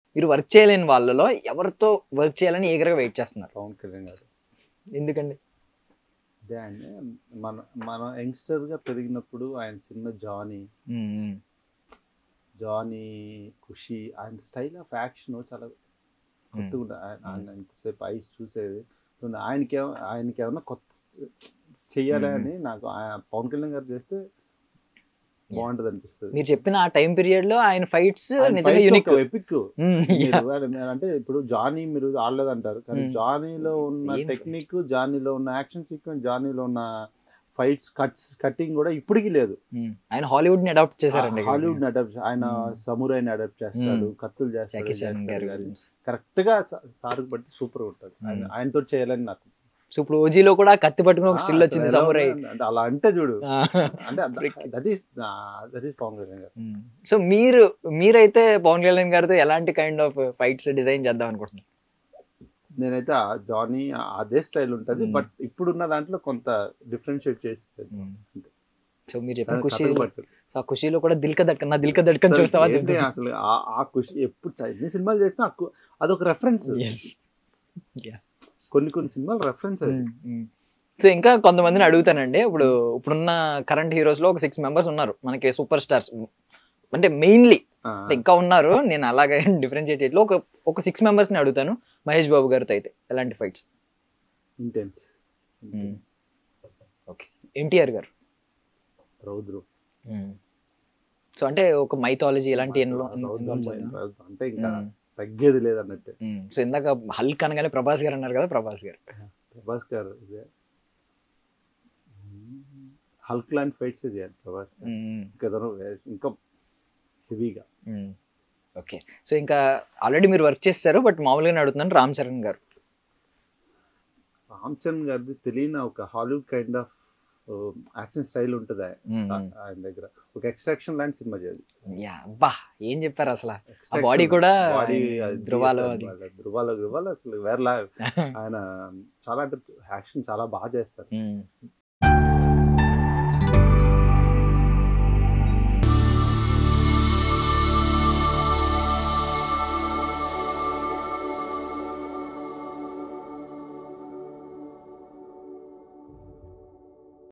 మీరు వర్క్ చేయలేని వాళ్ళలో ఎవరితో వర్క్ చేయాలని ఈగర్గా వెయిట్ చేస్తున్నారు పవన్ కళ్యాణ్ గారు ఎందుకండి అదే ఆయన మన మన యంగ్స్టర్ గా పెరిగినప్పుడు ఆయన cinema Johnny um, um, Johnny Kushi ఆయన స్టైల్ ఆఫ్ యాక్షన్ చాలా కొత్తగా ఉంటుంది ఆయన ఆయన ఇంతసేపు ఐస్ చూసేది సో ఆయనకి ఏమ- ఆయనకి ఏమన్నా కొత్త చెయ్యాలి Hmm. అని నాకు ఆ- పవన్ కళ్యాణ్ గారు చేస్తే బాగుంటది అనిపిస్తుంది మీరు చెప్పిన ఆ టైం పీరియడ్ లో ఆయన ఫైట్స్ నిజంగా యూనిక్ ఎపిక్ అంటే ఇప్పుడు జానీ మీరు ఆడలేదు అంటారు కానీ Hmm. జానీలో ఉన్న ఏం టెక్నిక్ జానీలో ఉన్న యాక్షన్ సీక్వెన్స్ జానీలో ఉన్న ఫైట్స్ కట్స్ కటింగ్ కూడా ఇప్పటికీ లేదు ఆయన హాలీవుడ్ ని అడాప్ట్ చేశారండి హాలీవుడ్ అడాప్ట్ ఆయన Hmm. సమురాయిని అడాప్ట్ చేస్తాడు Hmm. కత్తులు జాకీ చాన్ గారు చేస్తాడు కరెక్ట్ గా సార్ బట్టి సూపర్ ఉంటుంది ఆయన Hmm. ఆయనతో చేయాలని నాకు సో ఇప్పుడు ఓజీలో కూడా కత్తి పట్టుకుని ఒక స్టిల్ ఆ, వచ్చింది అసలు ఎలా సమురై ఉంది అంటే అలా అంటే చూడు అంటే that is that is Pawan Kalyan గారు సో మీరు మీరైతే పవన్ కళ్యాణ్ గారితో ఎలాంటి కైండ్ ఆఫ్ ఫైట్స్ డిజైన్ చేద్దాం అనుకుంటున్నారు నేనైతే ఆ జానీ అదే స్టైల్ ఉంటది Hmm. బట్ ఇప్పుడున్న దాంట్లో కొంత డిఫరెన్షియేట్ చేసి సో మీరు చెప్పిన ఖుషి కథలు పట్టు. సో ఆ ఖుషిలో కూడా దిల్క దక్కన్ నా దిల్క దక్కన్ అసలు చూస్తావా ఏంటి అసలు ఆ- ఆ ఖుషి ఎప్పుడు చ- ఎన్ని సినిమాలు చేసినా ఆ కు- అదొక రెఫరెన్స్ ఎస్ కొన్ని కొన్ని సినిమాలు రెఫరెన్స్ సో ఇంకా కొంతమందిని అడుగుతానండి ఇప్పుడు ఇప్పుడున్న కరెంట్ హీరోస్ లో ఒక సిక్స్ మెంబర్స్ ఉన్నారు మనకి సూపర్ స్టార్స్ అంటే మెయిన్లీ ఇంకా ఉన్నారు నేను అలాగే డిఫరెన్షియేట్ చేయట్లో ఒక ఒక సిక్స్ మెంబర్స్ ని అడుగుతాను మహేష్ బాబు గారితో అయితే ఎలాంటి ఫైట్స్ ఇంటెన్స్ ఓకే ఎన్టీఆర్ గారు రౌద్రు సో అంటే ఒక మైథాలజీ ఇలాంటి ఎన్నో రౌద్రు అంటే ఇంకా తగ్గేది లేదన్నట్టు సో ఇందాక హల్క్ అనగానే ప్రభాస్ గారు అన్నారు కదా ప్రభాస్ గారు ప్రభాస్ గారు ఇదే హల్క్ లాంటి ఫైట్స్ చేయాలి ప్రభాస్ గారు. ఇంకా ఏదైనా వే- ఇంకా హెవీగా ఓకే సో ఇంకా ఆల్రెడీ మీరు వర్క్ చేస్తారు బట్ మామూలుగా అడుగుతున్నాను రామ్ చరణ్ గారు రామ్ చరణ్ గారిది తెలియని ఒక Hollywood kind of action style ఉంటుంది ఆయన ఆయన దగ్గర ఒక ఎక్స్ట్రాక్షన్ లాంటి సినిమా చేయాలి యా బా ఏం చెప్పారు అసలు ఆ body కూడా బాడీ ధృవాలో అది. ధృవాలో ధృవాలో అసలు వేరేలా ఆయన చాలా అంటే యాక్షన్ చాలా బాగా చేస్తారు